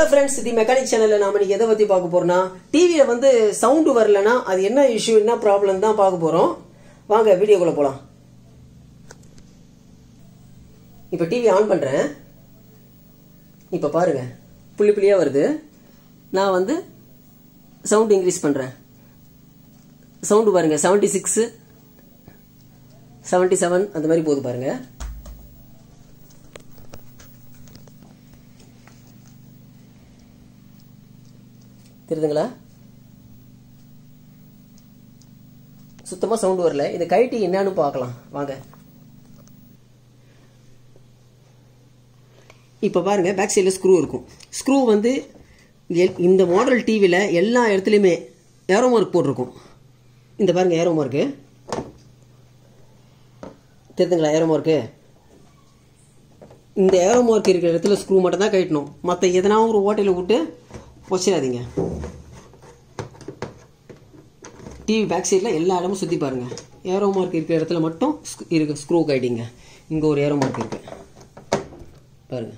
Hello friends தி mechanic சேனல்ல நாம இன்னைக்கு எதை பத்தி பார்க்க போறோம்னா டிவியில வந்து சவுண்ட் வரலனா அது என்ன இஷ்யூ என்ன ப்ராப்ளம் தான் பார்க்க போறோம் வாங்க வீடியோக்குள்ள போலாம் இப்போ டிவி ஆன் பண்றேன் இப்போ பாருங்க புள்ளி புள்ளியா வருது நான் வந்து சவுண்ட் இன்க்ரீஸ் பண்றேன் சவுண்டு பாருங்க செவன்டி சிக்ஸ் செவன்டி செவன் அந்த மாதிரி போகுது பாருங்க தெரியுதுங்களா சுத்தமா சவுண்ட் வரல இதை கைட்டி என்னன்னு பார்க்கலாம் வாங்க இப்போ பாருங்க பேக் சைடில் ஸ்க்ரூ இருக்கும் ஸ்க்ரூ வந்து எல்- இந்த மாடல் டிவியில் எல்லா இடத்துலையுமே ஏரோ மார்க் போட்டிருக்கும் இந்த பாருங்க ஏரோ மார்க்கு தெரியுதுங்களா ஏரோ மார்க்கு இந்த ஏரோ மார்க் இருக்கிற இடத்துல ஸ்க்ரூ மட்டும் தான் கட்டணும் மற்ற எதனா ஒரு ஓட்டையில் விட்டு வச்சிடாதீங்க டிவி பேக் சைடில் எல்லா இடமும் சுற்றி பாருங்க ஏரோ மார்க் இருக்கிற இடத்துல மட்டும் ஸ்க்- இருக்கு ஸ்க்ரூ கைட்டிங்க இங்கே ஒரு ஏரோ மார்க் இருக்கு பாருங்க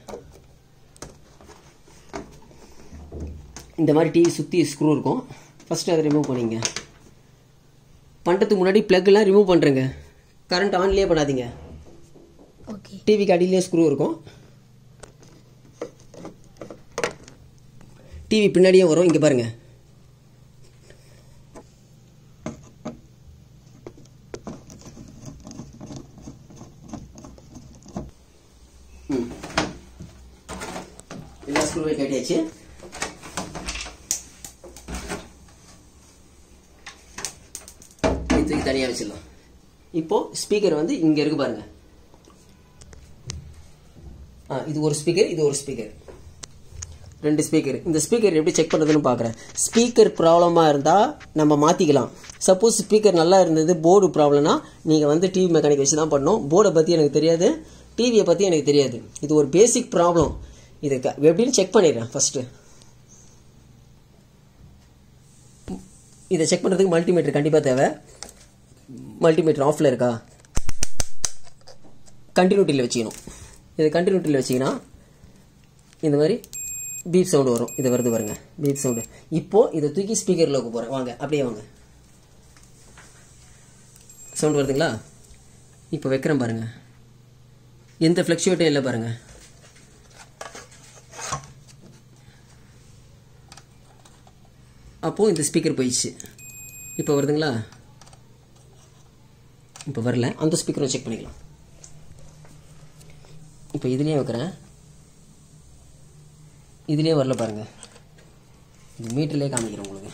இந்த மாதிரி டிவி சுற்றி ஸ்க்ரூ இருக்கும் ஃபஸ்ட்டு அதை ரிமூவ் பண்ணிங்க பண்ணுறதுக்கு முன்னாடி ப்ளக்லாம் ரிமூவ் பண்ணுறேங்க கரண்ட் ஆன்லேயே பண்ணாதீங்க ஓகே டிவிக்கு அடியிலே ஸ்க்ரூ இருக்கும் டிவி பின்னாடியே வரும் இங்கே பாருங்க ம். எல்லா ஸ்க்ரூவை கட்டியாச்சு இது தூக்கி தனியாக வச்சிடலாம் இப்போ ஸ்பீக்கர் வந்து இங்கே இருக்கு பாருங்க ஆ இது ஒரு ஸ்பீக்கர் இது ஒரு ஸ்பீக்கர் ரெண்டு ஸ்பீக்கர் இந்த ஸ்பீக்கர் எப்படி செக் பண்ணுறதுன்னு பார்க்குறேன் ஸ்பீக்கர் ப்ராப்ளமாக இருந்தால் நம்ம மாற்றிக்கலாம் சப்போஸ் ஸ்பீக்கர் நல்லா இருந்தது போர்டு ப்ராப்ளம்னா நீங்கள் வந்து டிவி மெக்கானிக் வச்சு தான் பண்ணணும் போர்டை பற்றி எனக்கு தெரியாது டிவியை பற்றி எனக்கு தெரியாது இது ஒரு பேசிக் ப்ராப்ளம் இது க- எப்படின்னு செக் பண்ணிடுறேன் ஃபஸ்ட்டு இதை செக் பண்ணுறதுக்கு மல்டிமீட்டர் கண்டிப்பாக தேவை மல்டிமீட்டர் ஆஃபில் இருக்கா கண்டினியூட்டியில் வச்சுக்கணும் இது கண்டினியூட்டியில் வச்சிங்கன்னா இந்த மாதிரி பீப் சவுண்டு வரும் இது வருது பாருங்க பீப் சவுண்டு இப்போ இதை தூக்கி ஸ்பீக்கரில் வைக்க போகிறேன் வாங்க அப்படியே வாங்க சவுண்ட் வருதுங்களா இப்போ வைக்கிறேன் பாருங்க எந்த ஃப்ளக்சுவேட்டும் இல்லை பாருங்க அப்போது இந்த ஸ்பீக்கர் போயிடுச்சு இப்போ வருதுங்களா இப்போ வரல அந்த ஸ்பீக்கரும் செக் பண்ணிக்கலாம் இப்போ இதுலேயே வைக்கிறேன் இதுலேயே வரல பாருங்க இது மீட்டர்லேயே காமிக்கிறேன் உங்களுக்கு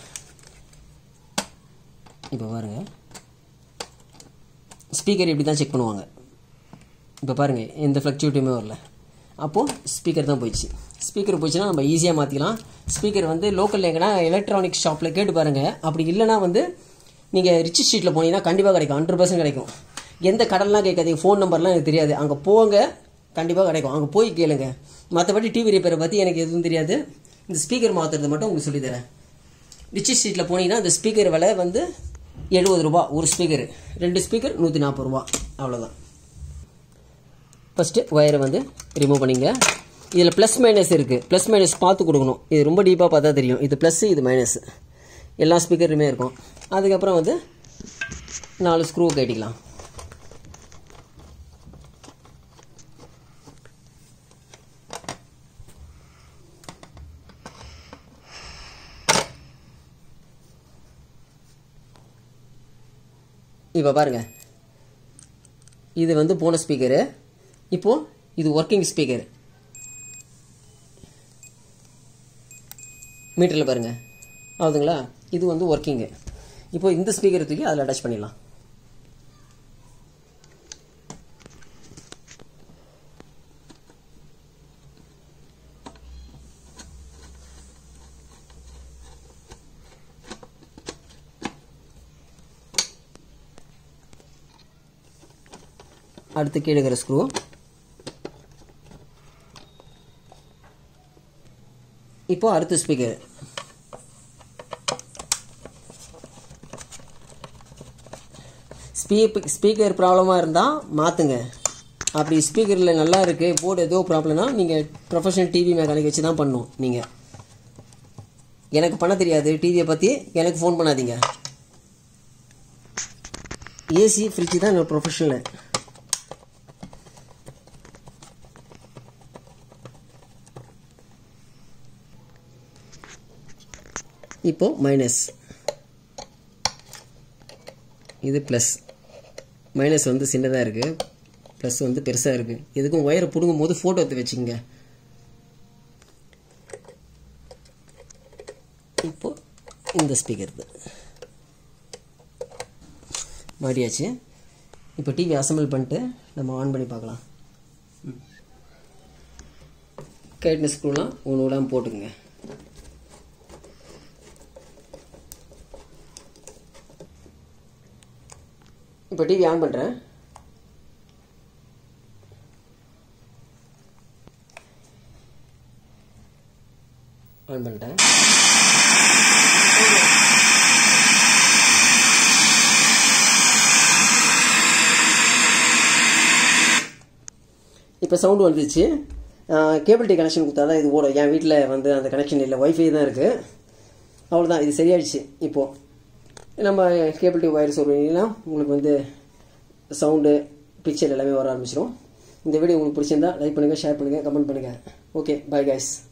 இப்போ பாருங்க ஸ்பீக்கர் இப்படி தான் செக் பண்ணுவாங்க இப்போ பாருங்க எந்த ஃப்ளக்சுவேட்டுமே வரல அப்போது ஸ்பீக்கர் தான் போயிடுச்சு ஸ்பீக்கர் போயிடுச்சுன்னா நம்ம ஈஸியாக மாற்றிக்கலாம் ஸ்பீக்கர் வந்து லோக்கல் எங்கன்னா எலக்ட்ரானிக் ஷாப்பில் கேட்டு பாருங்கள் அப்படி இல்லைன்னா வந்து நீங்கள் ரிச் ஸ்ட்ரீட்டில் போனீங்கன்னா கண்டிப்பாக கிடைக்கும் ஹண்ட்ரட் பர்சன்ட் கிடைக்கும் எந்த கடல்லாம் கேட்காதீங்க ஃபோன் நம்பர்லாம் எனக்கு தெரியாது அங்கே போங்க கண்டிப்பாக கிடைக்கும் அங்கே போய் கேளுங்க மற்றபடி டிவி ரிப்பேரை பற்றி எனக்கு எதுவும் தெரியாது இந்த ஸ்பீக்கர் மாற்றுறது மட்டும் உங்களுக்கு சொல்லித்தரேன் ரிச் ஸ்ட்ரீட்டில் போனீங்கன்னா அந்த ஸ்பீக்கர் விலை வந்து எழுபது ரூபா ஒரு ஸ்பீக்கர் ரெண்டு ஸ்பீக்கர் நூற்றி நாற்பது ரூபா அவ்வளோதான் ஃபஸ்ட்டு ஒயரை வந்து ரிமூவ் பண்ணிங்க இதில் ப்ளஸ் மைனஸ் இருக்குது ப்ளஸ் மைனஸ் பார்த்து கொடுக்கணும் இது ரொம்ப டீப்பாக பார்த்தா தெரியும் இது ப்ளஸ் இது மைனஸ் எல்லா ஸ்பீக்கருமே இருக்கும் அதுக்கப்புறம் வந்து நாலு ஸ்க்ரூ கட்டிக்கலாம் இப்போ பாருங்க இது வந்து போன ஸ்பீக்கரு இப்போ இது ஒர்க்கிங் ஸ்பீக்கர் மீட்டரில் பாருங்க ஆகுதுங்களா இது வந்து ஒர்க்கிங்கு இப்போ இந்த ஸ்பீக்கரை தூக்கி அதில் அட்டாச் பண்ணிடலாம் அடுத்து கீழே இருக்கிற ஸ்க்ரூ இப்போ அடுத்த ஸ்பீக்கர் ஸ்பீக் ஸ்பீக்கர் ப்ராப்ளமாக இருந்தால் மாற்றுங்க அப்படி ஸ்பீக்கரில் நல்லா இருக்குது போர்டு ஏதோ ப்ராப்ளம்னா நீங்கள் ப்ரொஃபஷனல் டிவி மெக்கானிக் வச்சு தான் பண்ணணும் நீங்கள் எனக்கு பண்ண தெரியாது டிவியை பற்றி எனக்கு ஃபோன் பண்ணாதீங்க ஏசி ஃப்ரிட்ஜ் தான் என்னோட ப்ரொஃபஷனல் இப்போ மைனஸ் இது ப்ளஸ் மைனஸ் வந்து சின்னதாக இருக்குது ப்ளஸ் வந்து பெருசாக இருக்குது எதுக்கும் ஒயரை பிடுங்கும் போது ஃபோட்டோ எடுத்து வச்சுக்கோங்க இப்போ இந்த ஸ்பீக்கர் இது மாட்டியாச்சு இப்போ டிவி அசம்பிள் பண்ணிட்டு நம்ம ஆன் பண்ணி பார்க்கலாம் கைட்னஸ் ஸ்க்ரூலாம் ஒன்று விடாமல் போட்டுக்குங்க இப்போ டிவி ஆன் பண்ணுறேன் ஆன் பண்ணிட்டேன் இப்போ சவுண்டு வந்துச்சு கேபிள் டி கனெக்ஷன் கொடுத்தா தான் இது ஓடும் என் வீட்டில் வந்து அந்த கனெக்ஷன் இல்லை ஒய்ஃபை தான் இருக்குது அவ்வளோதான் இது சரியாயிடுச்சு இப்போது நம்ம கேபிள் டி ஒயர் சொல்லிங்கன்னா உங்களுக்கு வந்து சவுண்டு பிக்சர் எல்லாமே வர ஆரம்பிச்சிடும் இந்த வீடியோ உங்களுக்கு பிடிச்சிருந்தா லைக் பண்ணுங்கள் ஷேர் பண்ணுங்கள் கமெண்ட் பண்ணுங்கள் ஓகே பாய் கைஸ்